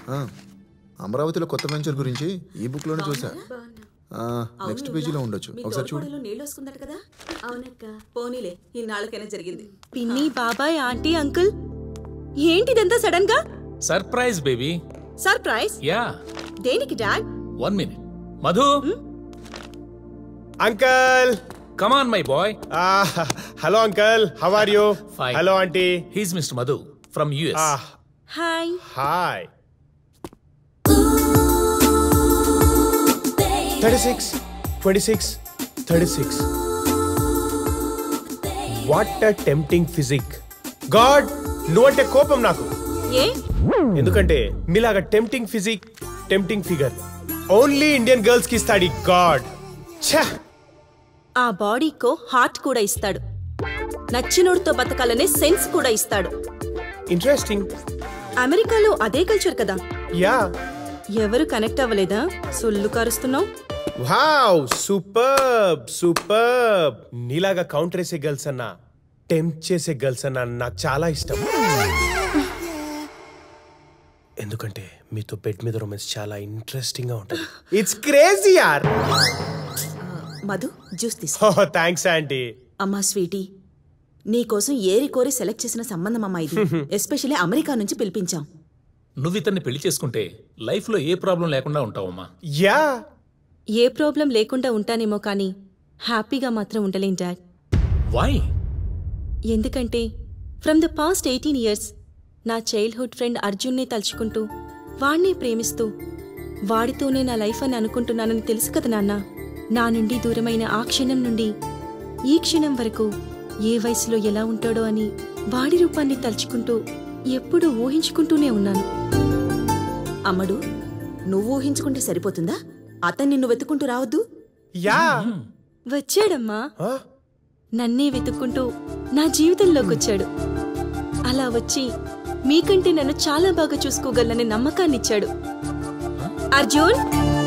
ఆ, అమరావతిలో కొత్త వెంచర్ గురించి ఈ బుక్ లోనే చూసా ఆ, నెక్స్ట్ పేజీలో ఉండొచ్చు ఒకసారి చూడు తోడుకోడలు నీళ్ళు వస్తుందట కదా అవునక్క పోనీలే ఇన్నాళ్ళకైనా జరిగింది పిన్ని బాబాయ్ ఆంటీ అంకుల్ ఏంటిదంతా సడన్ గా సర్ప్రైజ్ బేబీ సర్ప్రైజ్ యా దేనికి dad one minute Madhu uncle come on my boy hello uncle how are you Fine. Hello aunty he's mister Madhu from US hi hi thirty six twenty six thirty six what a tempting physique god నువ్వంటే కోపం నాకు ఏ ఎందుకంటే మీలాగా tempting physique tempting figure only Indian girls కి ఇస్తాడు God ఛా ఆ బాడీకో హార్ట్ కూడా ఇస్తాడు నచ్చినోడితో బతకాలనే సెన్స్ కూడా ఇస్తాడు ఇంట్రెస్టింగ్ అమెరికాలో అదే కల్చర్ కదా యా ఎవరు కనెక్ట్ అవ్వలేదా సొల్లు కారుస్తున్నావు వావ్ సూపర్ సూపర్ నీలాగా కౌంటర్ వేసే గర్ల్స్ అన్న టెంప్ట్ చేసే గర్ల్స్ అన్న నాకు చాలా ఇష్టం ఎందుకంటే మీతో బెడ్ మీద రొమాన్స్ చాలా ఇంట్రెస్టింగ్ గా ఉంటుంది ఇట్స్ క్రేజీ యార్ మధు జ్యూస్ తీసుకో ఓ థ్యాంక్స్ ఆంటీ అమ్మా స్వీటీ నీకోసం ఏరి కోరి సెలెక్ట్ చేసిన సంబంధం అమ్మా ఇది ఎస్పెషల్లీ అమెరికా నుంచి పిలిపించాం నువ్వు ఇతన్ని పెళ్లి చేసుకుంటే లైఫ్ లో ఏ ప్రాబ్లం లేకుండా ఉంటావమ్మా యా ఏ ప్రాబ్లం లేకుండా ఉంటానేమో కానీ హ్యాపీగా మాత్రం ఉండలేం డాడ్ వై ఎందుకంటే from the past eighteen years నా చైల్డ్హుడ్ ఫ్రెండ్ అర్జున్ని తలుచుకుంటూ వాణ్ణే ప్రేమిస్తూ వాడితోనే నా లైఫ్ అని అనుకుంటున్నానని తెలుసు కదా నాన్న నా నుండి దూరమైన ఆ క్షణం నుండి ఈ క్షణం వరకు ఏ వయసులో ఎలా ఉంటాడో అని వాడి రూపాన్ని తలుచుకుంటూ ఎప్పుడూ ఊహించుకుంటూనే ఉన్నాను అమ్మడు నువ్వు ఊహించుకుంటే సరిపోతుందా అతన్ని నిన్ను వెతుకుంటూ రావద్దు యా వచ్చాడమ్మా నన్నే వెతుక్కుంటూ నా జీవితంలోకి వచ్చాడు అలా వచ్చి మీకంటే నన్ను చాలా బాగా చూసుకోగలననే నమ్మకాన్ని ఇచ్చాడు అర్జున్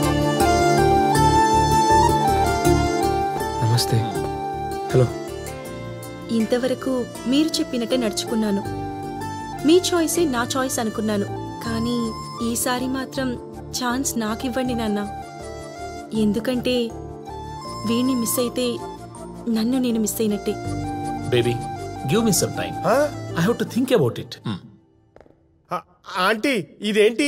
నమస్తే హలో ఇంతవరకు మీరు చెప్పినట్టే నడుచుకున్నాను మీ చాయిసే నా చాయిస్ అనుకున్నాను కానీ ఈసారి మాత్రం ఛాన్స్ నాకివ్వండి నాన్న ఎందుకంటే వీణ్ణి మిస్ అయితే నన్ను నేను మిస్ అయినట్టే baby give me some time I have to think about it aunty ఇదేంటి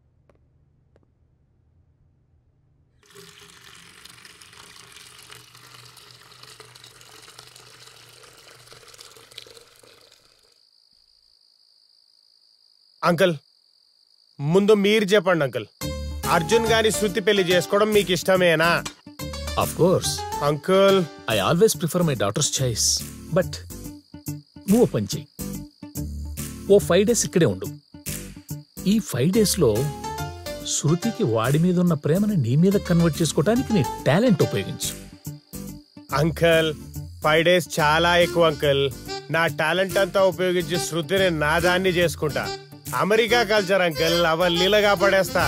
అంకుల్ ముందు మీరు చెప్పండి అంకుల్ అర్జున్ గారి శృతి పెళ్లి చేసుకోవడం మీకు ఇష్టమేనా of course uncle I always prefer my daughter's choice but నువ్వు ఓ పని చెయ్యి ఓ ఫైవ్ డేస్ ఇక్కడే ఉండు ఈ ఫైవ్ డేస్లో శృతికి వాడి మీద ఉన్న ప్రేమని నీ మీద కన్వర్ట్ చేసుకోవడానికి నీ టాలెంట్ ఉపయోగించు అంకుల్ ఫైవ్ డేస్ చాలా ఎక్కువ అంకుల్ నా టాలెంట్ అంతా ఉపయోగించి శృతిని నా దాన్ని చేసుకుంటా అమెరికా కల్చర్ అంకుల్ అవలీలగా పడేస్తా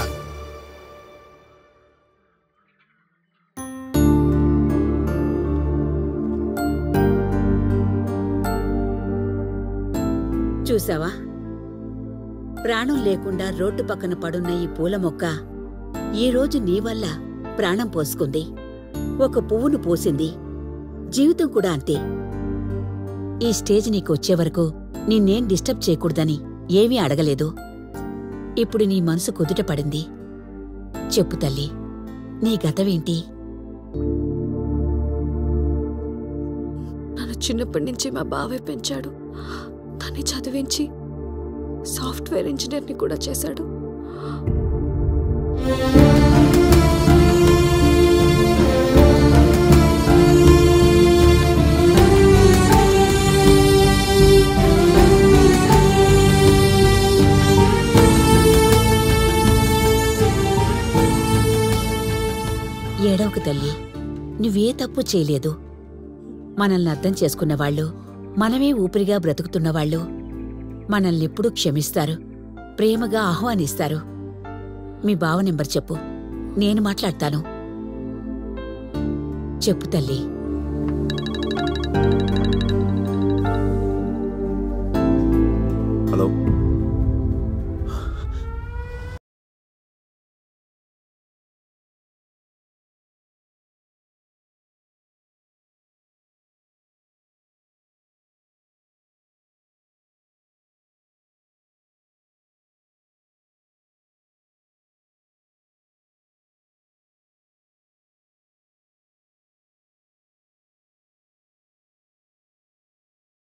చూసావా ప్రాణం లేకుండా రోడ్డు పక్కన పడున్న ఈ పూల మొక్క ఈ రోజు నీ వల్ల ప్రాణం పోసుకుంది ఒక పువ్వును పోసింది జీవితం కూడా అంతే ఈ స్టేజ్ నీకు వచ్చే వరకు నిన్నేం డిస్టర్బ్ చేయకూడదని ఏమీ అడగలేదు ఇప్పుడు నీ మనసు కుదుట పడింది చెప్పు తల్లి నీ గతమేంటి నన్ను చిన్నప్పటి నుంచి మా బావే పెంచాడు తన్ని చదివించి సాఫ్ట్వేర్ ఇంజనీర్ని కూడా చేశాడు ఏడవకు తల్లి నువ్వే తప్పు చేయలేదు మనల్ని అర్థం చేసుకున్నవాళ్ళు మనమే ఊపిరిగా బ్రతుకుతున్నవాళ్ళు మనల్నెప్పుడూ క్షమిస్తారు ప్రేమగా ఆహ్వానిస్తారు మీ బావ నెంబర్ చెప్పు నేను మాట్లాడతాను చెప్పు తల్లి